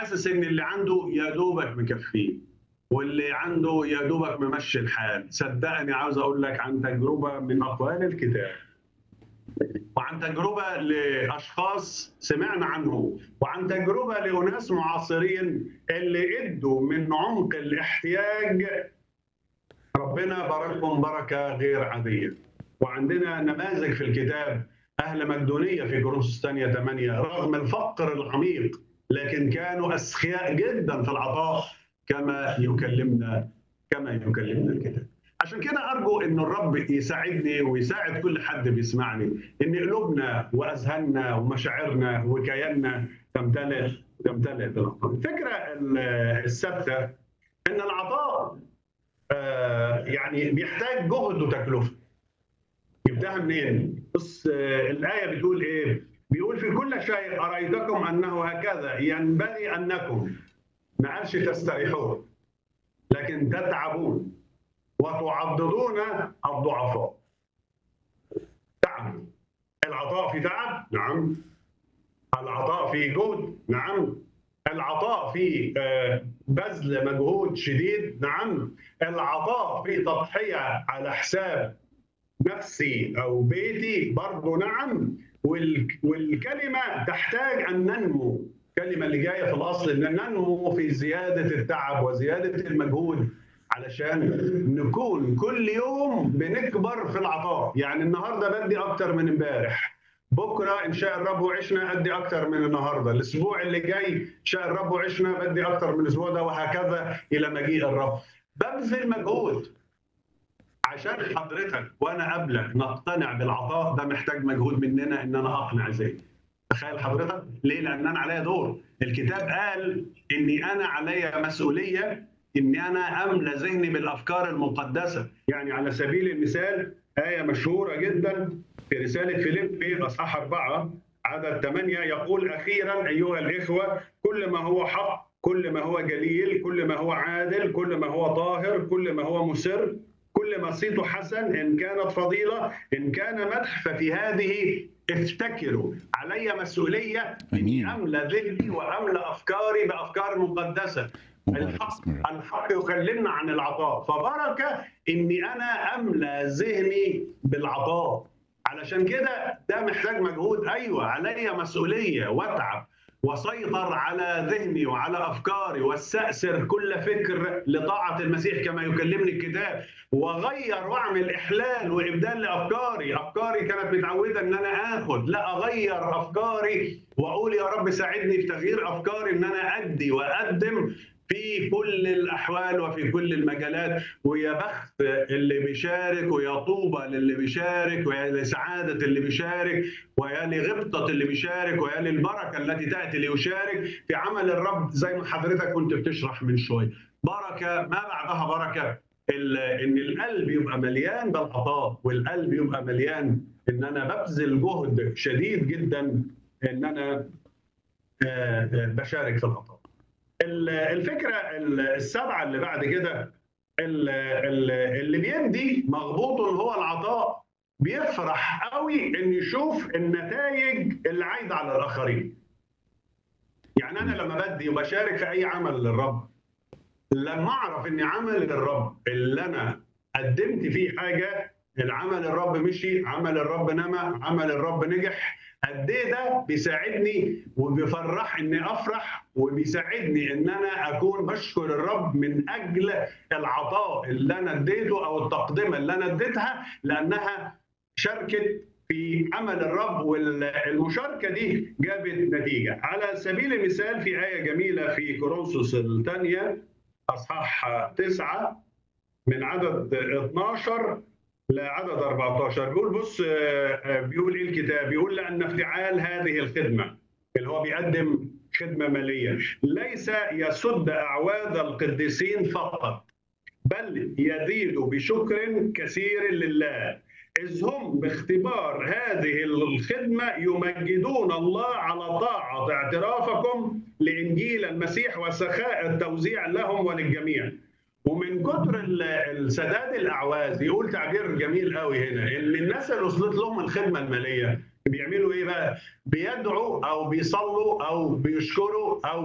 حاسس ان اللي عنده يا دوبك مكفيه واللي عنده يا دوبك ممشي الحال صدقني عاوز اقول لك عن تجربه من اقوال الكتاب وعن تجربه لاشخاص سمعنا عنهم وعن تجربه لاناس معاصرين اللي ادوا من عمق الاحتياج ربنا باركهم بركه غير عاديه وعندنا نماذج في الكتاب اهل مقدونيه في كورنثوس الثانيه 8 رغم الفقر العميق لكن كانوا اسخياء جدا في العطاء كما يكلمنا كما يكلمنا الكتاب عشان كده ارجو ان الرب يساعدني ويساعد كل حد بيسمعني ان قلوبنا واذهاننا ومشاعرنا وكياننا تمتلئ تمتلئ بالعطاء. الفكره الثابته ان العطاء يعني بيحتاج جهد وتكلفه. جبتها منين؟ بص الايه بتقول ايه؟ بيقول في كل شيء ارايتكم انه هكذا ينبغي انكم ما قالش تستريحون لكن تتعبون وتعضدون الضعفاء تعب العطاء في تعب نعم العطاء في جهد نعم العطاء في بذل مجهود شديد نعم العطاء في تضحية على حساب نفسي أو بيتي برضه نعم والكلمة تحتاج أن ننمو الكلمة اللي جاية في الأصل أن ننمو في زيادة التعب وزيادة المجهود علشان نكون كل يوم بنكبر في العطاء يعني النهارده بدي اكتر من امبارح بكره ان شاء الرب وعشنا ادي اكتر من النهارده الاسبوع اللي جاي ان شاء الرب وعشنا بدي اكتر من الاسبوع ده وهكذا الى مجيء الرب ببذل مجهود عشان حضرتك وانا قبلك نقتنع بالعطاء ده محتاج مجهود مننا ان انا اقنع ذهني تخيل حضرتك ليه لان انا عليا دور الكتاب قال اني انا عليا مسؤوليه اني انا املى ذهني بالافكار المقدسه يعني على سبيل المثال ايه مشهوره جدا في رساله فيليب في اصحاح اربعه عدد ثمانيه يقول اخيرا ايها الاخوه كل ما هو حق كل ما هو جليل كل ما هو عادل كل ما هو طاهر كل ما هو مسر كل ما صيته حسن ان كانت فضيله ان كان مدح ففي هذه افتكروا علي مسؤوليه اني املى ذهني واملى افكاري بافكار مقدسه الحق الحق يكلمنا عن العطاء فبركه اني انا املى ذهني بالعطاء علشان كده ده محتاج مجهود ايوه عليا مسؤوليه واتعب وسيطر على ذهني وعلى افكاري واستاثر كل فكر لطاعه المسيح كما يكلمني الكتاب واغير واعمل احلال وابدال لافكاري، افكاري كانت متعوده ان انا اخد، لا اغير افكاري واقول يا رب ساعدني في تغيير افكاري ان انا ادي واقدم في كل الاحوال وفي كل المجالات ويا بخت اللي بيشارك ويا طوبى للي بيشارك ويا لسعاده اللي بيشارك ويا لغبطه اللي بيشارك ويا للبركه التي تاتي ليشارك في عمل الرب زي ما حضرتك كنت بتشرح من شويه بركه ما بعدها بركه ان القلب يبقى مليان بالعطاء والقلب يبقى مليان ان انا ببذل جهد شديد جدا ان انا بشارك في العطاء الفكره السبعه اللي بعد كده اللي بيدي مغبوط هو العطاء بيفرح قوي ان يشوف النتائج اللي عايده على الاخرين. يعني انا لما بدي وبشارك في اي عمل للرب لما اعرف ان عمل الرب اللي انا قدمت فيه حاجه العمل الرب مشي، عمل الرب نما، عمل الرب نجح، قد ايه ده بيساعدني وبيفرح اني افرح وبيساعدني ان انا اكون بشكر الرب من اجل العطاء اللي انا اديته او التقدمه اللي انا اديتها لانها شاركت في عمل الرب والمشاركه دي جابت نتيجه على سبيل المثال في ايه جميله في كورنثوس الثانيه اصحاح تسعه من عدد 12 لعدد 14 بيقول بص بيقول ايه الكتاب بيقول لان افتعال هذه الخدمه اللي هو بيقدم خدمه ماليه ليس يسد اعواد القديسين فقط بل يزيد بشكر كثير لله إذ هم باختبار هذه الخدمة يمجدون الله على طاعة اعترافكم لإنجيل المسيح وسخاء التوزيع لهم وللجميع ومن كتر السداد الاعواز يقول تعبير جميل قوي هنا ان الناس اللي وصلت لهم الخدمه الماليه بيعملوا ايه بقى؟ بيدعوا او بيصلوا او بيشكروا او